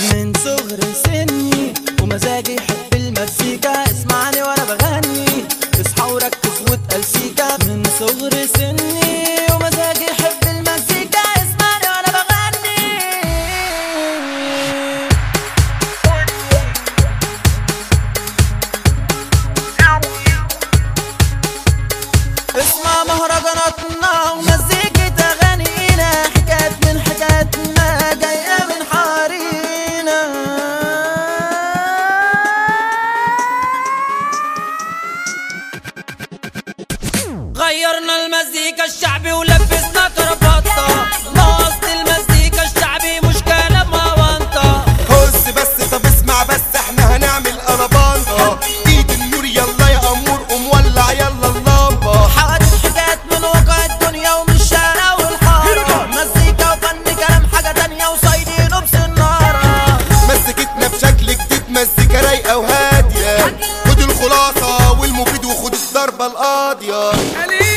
من صغر سني ومزاجي يحب المزيكا اسمعني وانا بغني اصحى وركز واتقل سيكا من صغر سني ومزاجي يحب المزيكا اسمعني وانا بغني اسمع مهرجاناتنا ومزيكة أغانينا حكايات من حكاياتنا جاية من حوارينا غيرنا المزيكا الشعبي ولبسنا كرافطة نقصت المزيكا الشعبي مش كلام وانطة هز بس طب اسمع بس احنا هنعمل قربانطة ايد النور يلا يا امور قوم ولع يلا اللمبة حوادث حكايات من واقع الدنيا ومن الشارع والحارة مزيكا وفن كلام حاجة تانية وصيدين وبسنارة مزيكتنا بشكل جديد مزيكا رايقة وهادية خد الخلاصة والمفيد وخد الضربة القاضية